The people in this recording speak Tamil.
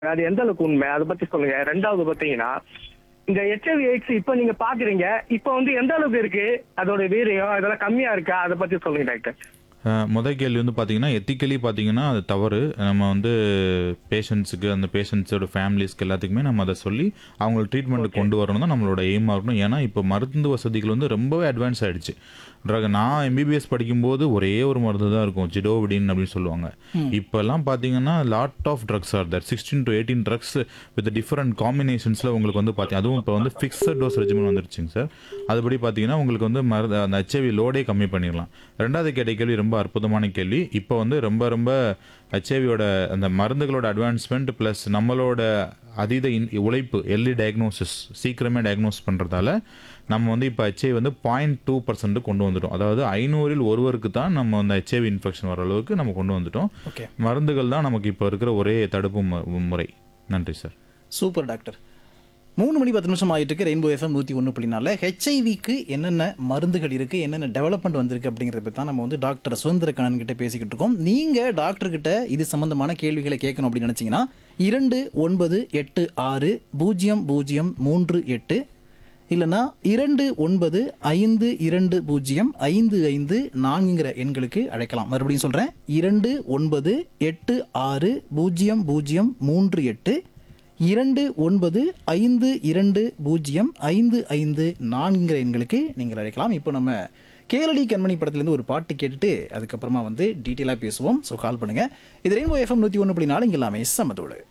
அது எந்த அளவுக்கு உண்மை அதை பத்தி சொல்லுங்க ரெண்டாவது பாத்தீங்கன்னா இந்த ஹெச்ஐவி எய்ட்ஸ் இப்போ நீங்க பாக்குறீங்க இப்போ வந்து எந்த அளவுக்கு இருக்கு அதோட வீரியம் இதெல்லாம் கம்மியா இருக்கா அதை பத்தி சொல்லுங்க டாக்டர் அஹ், முத கேள்வி வந்து பார்த்தீங்கன்னா எத்திக்கலி பார்த்தீங்கன்னா அது தவறு நம்ம வந்து பேஷண்ட்ஸுக்கு அந்த பேஷண்ட்ஸோட ஃபேமிலிஸ்க்கு எல்லாத்துக்குமே நம்ம அதை சொல்லி அவங்கள ட்ரீட்மெண்ட் கொண்டு வரணும் தான் நம்மளோட எய்மாக இருக்கணும் ஏன்னா இப்போ மருந்து வசதிகள் வந்து ரொம்பவே அட்வான்ஸ் ஆயிடுச்சு ட்ரக் நான் எம்பிபிஎஸ் படிக்கும்போது ஒரே ஒரு மருந்து தான் இருக்கும் ஜிடோவிடின் அப்படின்னு சொல்லுவாங்க இப்போல்லாம் பார்த்தீங்கன்னா lot of drugs are there sixteen to eighteen drugs with different காம்பினேஷன்ஸில் உங்களுக்கு வந்து பார்த்தீங்க அதுவும் இப்போ வந்து ஃபிக்ஸட் டோஸ் ரெஜிமெண்ட் வந்துருச்சுங்க சார் அதுபடி பார்த்தீங்கன்னா உங்களுக்கு வந்து மருந்து அந்த ஹெச்ஐவி லோடே கம்மி பண்ணிடலாம் ரெண்டாவது கேட்ட கேள்வி ரொம்ப அற்புதமான கேள்வி இப்போ வந்து ரொம்ப ரொம்ப ஹெச்ஐவியோட அந்த மருந்துகளோட அட்வான்ஸ்மெண்ட் ப்ளஸ் நம்மளோட அதீத இன்- உழைப்பு எர்லி டயக்னோசிஸ் சீக்கிரமே டயக்னோஸ் பண்ணுறதால நம்ம வந்து இப்போ ஹெச்ஐவி வந்து பாயிண்ட் டூ பர்சன்ட் கொண்டு வந்துட்டோம் அதாவது ஐநூறில் ஒருவருக்கு தான் நம்ம அந்த ஹெச்ஐவி இன்ஃபெக்ஷன் வர அளவுக்கு நம்ம கொண்டு வந்துட்டோம் ஓகே மருந்துகள் தான் நமக்கு இப்போ இருக்கிற ஒரே தடுப்பு மு- முறை நன்றி சார் சூப்பர் டாக்டர் மூணு மணி பத்து நிமிஷம் ஆயிட்டு இருக்கு ரெயின்போ எஃப்எம் நூற்றி ஒன்று புள்ளினால ஹெச்ஐவிக்கு என்னென்ன மருந்துகள் இருக்கு என்னென்ன டெவலப்மெண்ட் வந்திருக்கு அப்படிங்கிறத பற்றி தான் நம்ம வந்து டாக்டர் சுதந்திர கண்ணன் கிட்ட பேசிக்கிட்டு இருக்கோம் நீங்கள் டாக்டர் கிட்ட இது சம்பந்தமான கேள்விகளை கேட்கணும் அப்படின்னு நினச்சிங்கன்னா இரண்டு ஒன்பது எட்டு ஆறு பூஜ்ஜியம் பூஜ்ஜியம் மூன்று எட்டு இல்லைனா இரண்டு ஒன்பது ஐந்து இரண்டு பூஜ்ஜியம் ஐந்து ஐந்து நான்குங்கிற எண்களுக்கு அழைக்கலாம் மறுபடியும் சொல்கிறேன் இரண்டு ஒன்பது எட்டு ஆறு பூஜ்ஜியம் பூஜ்ஜியம் மூன்று எட்டு இரண்டு ஒன்பது ஐந்து இரண்டு பூஜ்ஜியம் ஐந்து ஐந்து நான்குங்கிற எண்களுக்கு நீங்கள் அழைக்கலாம் இப்போ நம்ம கேரளி கண்மணி படத்துலேருந்து ஒரு பாட்டு கேட்டுட்டு அதுக்கப்புறமா வந்து டீட்டெயிலாக பேசுவோம் ஸோ கால் பண்ணுங்கள் இது ரெயின்போ எஃப்எம் நூற்றி ஒன்று புள்ளி நாலு இங்கே எல்லாமே சமத்தோடு